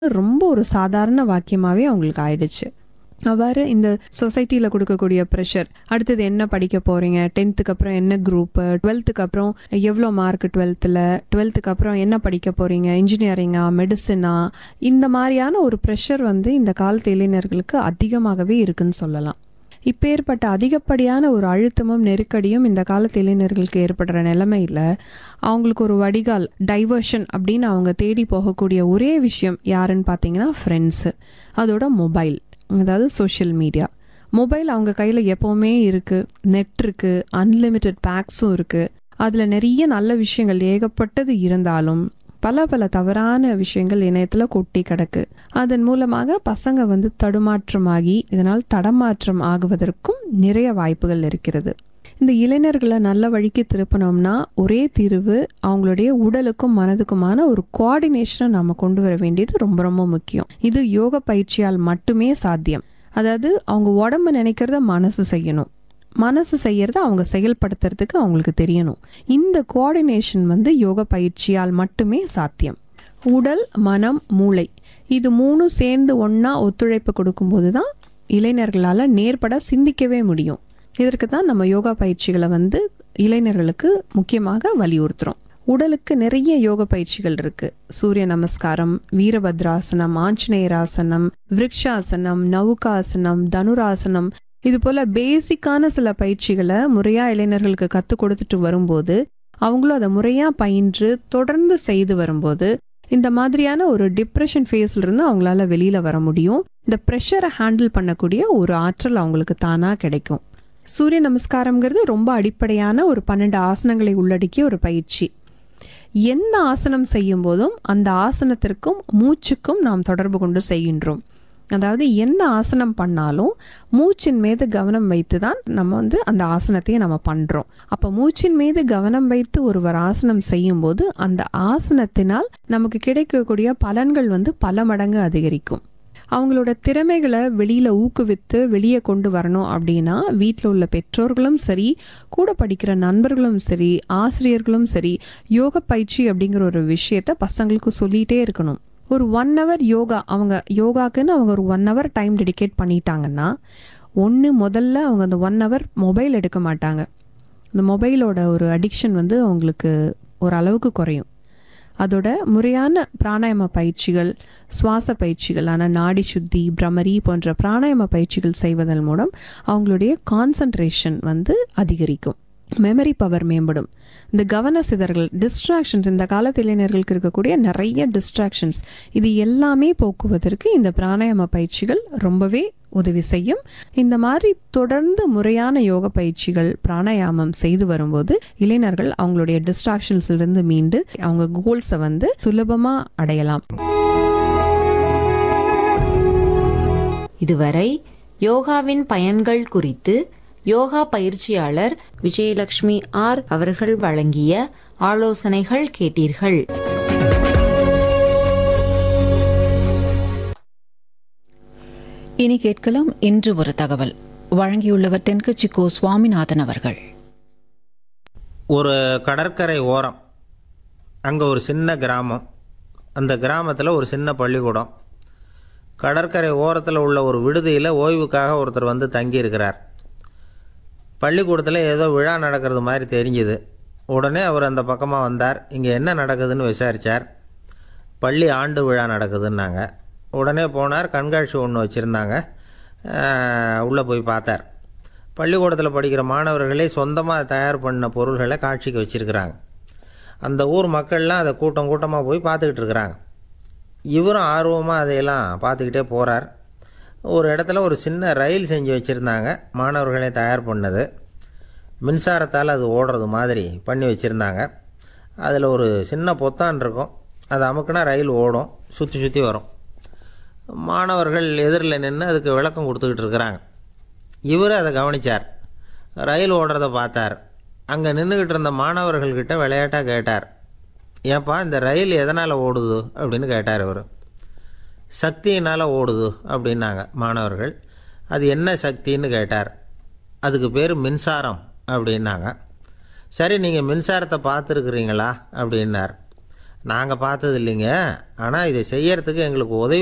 ரொம்ப ஒரு சாதாரண வாக்கியமாகவே அவங்களுக்கு ஆயிடுச்சு அவ்வாறு இந்த சொசைட்டியில் கொடுக்கக்கூடிய ப்ரெஷர் அடுத்தது என்ன படிக்க போகிறீங்க டென்த்துக்கு அப்புறம் என்ன குரூப்பு டுவெல்த்துக்கு அப்புறம் எவ்வளோ மார்க் டுவெல்த்தில் டுவெல்த்துக்கு அப்புறம் என்ன படிக்க போகிறீங்க இன்ஜினியரிங்கா மெடிசனா இந்த மாதிரியான ஒரு ப்ரெஷர் வந்து இந்த காலத்து இளைஞர்களுக்கு அதிகமாகவே இருக்குன்னு சொல்லலாம் இப்பேற்பட்ட அதிகப்படியான ஒரு அழுத்தமும் நெருக்கடியும் இந்த காலத்து இளைஞர்களுக்கு ஏற்படுற நிலைமையில் அவங்களுக்கு ஒரு வடிகால் டைவர்ஷன் அப்படின்னு அவங்க தேடி போகக்கூடிய ஒரே விஷயம் யாருன்னு பார்த்தீங்கன்னா ஃப்ரெண்ட்ஸு அதோட மொபைல் அதாவது சோஷியல் மீடியா மொபைல் அவங்க கையில் எப்போவுமே இருக்குது நெட் இருக்குது அன்லிமிட்டெட் பேக்ஸும் இருக்குது அதில் நிறைய நல்ல விஷயங்கள் ஏகப்பட்டது இருந்தாலும் பல பல தவறான விஷயங்கள் இணையத்தில் கொட்டி கிடக்கு அதன் மூலமாக பசங்க வந்து தடுமாற்றமாகி இதனால் தடமாற்றம் ஆகுவதற்கும் நிறைய வாய்ப்புகள் இருக்கிறது இந்த இளைஞர்களை நல்ல வழிக்கு திருப்பணும்னா ஒரே தீர்வு அவங்களுடைய உடலுக்கும் மனதுக்குமான ஒரு கோஆர்டினேஷனை நம்ம கொண்டு வர வேண்டியது ரொம்ப ரொம்ப முக்கியம் இது யோக பயிற்சியால் மட்டுமே சாத்தியம் அதாவது அவங்க உடம்பு நினைக்கிறத மனசு செய்யணும் மனசு செய்யறத அவங்க செயல்படுத்துறதுக்கு அவங்களுக்கு தெரியணும் இந்த கோஆர்டினேஷன் வந்து யோக பயிற்சியால் மட்டுமே சாத்தியம் உடல் மனம் மூளை இது மூணும் சேர்ந்து ஒன்றா ஒத்துழைப்பு கொடுக்கும்போது தான் இளைஞர்களால் நேர்பட சிந்திக்கவே முடியும் இதற்கு தான் நம்ம யோகா பயிற்சிகளை வந்து இளைஞர்களுக்கு முக்கியமாக வலியுறுத்துகிறோம் உடலுக்கு நிறைய யோக பயிற்சிகள் இருக்கு சூரிய நமஸ்காரம் வீரபத்ராசனம் ஆஞ்சநேயராசனம் விருக்ஷாசனம் நவுகாசனம் தனுராசனம் இது போல பேசிக்கான சில பயிற்சிகளை முறையா இளைஞர்களுக்கு கற்றுக் கொடுத்துட்டு வரும்போது அவங்களும் அதை முறையா பயின்று தொடர்ந்து செய்து வரும்போது இந்த மாதிரியான ஒரு டிப்ரெஷன் ஃபேஸ்ல இருந்து அவங்களால வெளியில வர முடியும் இந்த ப்ரெஷரை ஹேண்டில் பண்ணக்கூடிய ஒரு ஆற்றல் அவங்களுக்கு தானா கிடைக்கும் சூரிய நமஸ்காரம்ங்கிறது ரொம்ப அடிப்படையான ஒரு பன்னெண்டு ஆசனங்களை உள்ளடக்கிய ஒரு பயிற்சி எந்த ஆசனம் செய்யும் போதும் அந்த ஆசனத்திற்கும் மூச்சுக்கும் நாம் தொடர்பு கொண்டு செய்கின்றோம் அதாவது எந்த ஆசனம் பண்ணாலும் மூச்சின் மீது கவனம் வைத்து தான் நம்ம வந்து அந்த ஆசனத்தையே நம்ம பண்ணுறோம் அப்போ மூச்சின் மீது கவனம் வைத்து ஒருவர் ஆசனம் செய்யும்போது அந்த ஆசனத்தினால் நமக்கு கிடைக்கக்கூடிய பலன்கள் வந்து பல மடங்கு அதிகரிக்கும் அவங்களோட திறமைகளை வெளியில் ஊக்குவித்து வெளியே கொண்டு வரணும் அப்படின்னா வீட்டில் உள்ள பெற்றோர்களும் சரி கூட படிக்கிற நண்பர்களும் சரி ஆசிரியர்களும் சரி யோக பயிற்சி அப்படிங்கிற ஒரு விஷயத்த பசங்களுக்கு சொல்லிகிட்டே இருக்கணும் ஒரு ஒன் ஹவர் யோகா அவங்க யோகாக்குன்னு அவங்க ஒரு ஒன் ஹவர் டைம் டெடிகேட் பண்ணிட்டாங்கன்னா ஒன்று முதல்ல அவங்க அந்த ஒன் ஹவர் மொபைல் எடுக்க மாட்டாங்க இந்த மொபைலோட ஒரு அடிக்ஷன் வந்து அவங்களுக்கு ஒரு அளவுக்கு குறையும் அதோட முறையான பிராணாயாம பயிற்சிகள் சுவாச பயிற்சிகளான நாடி சுத்தி பிரமரி போன்ற பிராணாயாம பயிற்சிகள் செய்வதன் மூலம் அவங்களுடைய கான்சன்ட்ரேஷன் வந்து அதிகரிக்கும் மெமரி பவர் மேம்படும் இந்த கவன சிதறல் டிஸ்ட்ராக்ஷன்ஸ் இந்த காலத்து இளைஞர்களுக்கு இருக்கக்கூடிய நிறைய டிஸ்ட்ராக்ஷன்ஸ் இது எல்லாமே போக்குவதற்கு இந்த பிராணாயாம பயிற்சிகள் ரொம்பவே உதவி செய்யும் இந்த மாதிரி தொடர்ந்து முறையான யோக பயிற்சிகள் பிராணாயாமம் செய்து வரும்போது இளைஞர்கள் அவங்களுடைய டிஸ்ட்ராக்ஷன்ஸ்லேருந்து மீண்டு அவங்க கோல்ஸை வந்து சுலபமாக அடையலாம் இதுவரை யோகாவின் பயன்கள் குறித்து யோகா பயிற்சியாளர் விஜயலட்சுமி ஆர் அவர்கள் வழங்கிய ஆலோசனைகள் கேட்டீர்கள் இனி கேட்கலாம் இன்று ஒரு தகவல் வழங்கியுள்ளவர் தென்கட்சி கோ சுவாமிநாதன் அவர்கள் ஒரு கடற்கரை ஓரம் அங்கே ஒரு சின்ன கிராமம் அந்த கிராமத்தில் ஒரு சின்ன பள்ளிக்கூடம் கடற்கரை ஓரத்தில் உள்ள ஒரு விடுதியில் ஓய்வுக்காக ஒருத்தர் வந்து தங்கியிருக்கிறார் பள்ளிக்கூடத்தில் ஏதோ விழா நடக்கிறது மாதிரி தெரிஞ்சுது உடனே அவர் அந்த பக்கமாக வந்தார் இங்கே என்ன நடக்குதுன்னு விசாரித்தார் பள்ளி ஆண்டு விழா நடக்குதுன்னாங்க உடனே போனார் கண்காட்சி ஒன்று வச்சுருந்தாங்க உள்ளே போய் பார்த்தார் பள்ளிக்கூடத்தில் படிக்கிற மாணவர்களே சொந்தமாக தயார் பண்ண பொருள்களை காட்சிக்கு வச்சுருக்கிறாங்க அந்த ஊர் மக்கள்லாம் அதை கூட்டம் கூட்டமாக போய் பார்த்துக்கிட்டு இருக்கிறாங்க இவரும் ஆர்வமாக அதையெல்லாம் பார்த்துக்கிட்டே போகிறார் ஒரு இடத்துல ஒரு சின்ன ரயில் செஞ்சு வச்சுருந்தாங்க மாணவர்களே தயார் பண்ணது மின்சாரத்தால் அது ஓடுறது மாதிரி பண்ணி வச்சுருந்தாங்க அதில் ஒரு சின்ன பொத்தான் இருக்கும் அது அமுக்குனா ரயில் ஓடும் சுற்றி சுற்றி வரும் மாணவர்கள் எதிரில் நின்று அதுக்கு விளக்கம் கொடுத்துக்கிட்டு இருக்கிறாங்க இவர் அதை கவனித்தார் ரயில் ஓடுறத பார்த்தார் அங்கே நின்றுக்கிட்டு இருந்த மாணவர்கள்கிட்ட விளையாட்டாக கேட்டார் ஏப்பா இந்த ரயில் எதனால் ஓடுது அப்படின்னு கேட்டார் இவர் சக்தியினால் ஓடுது அப்படின்னாங்க மாணவர்கள் அது என்ன சக்தின்னு கேட்டார் அதுக்கு பேர் மின்சாரம் அப்படின்னாங்க சரி நீங்கள் மின்சாரத்தை பார்த்துருக்குறீங்களா அப்படின்னார் நாங்கள் பார்த்தது இல்லைங்க ஆனால் இதை செய்யறதுக்கு எங்களுக்கு உதவி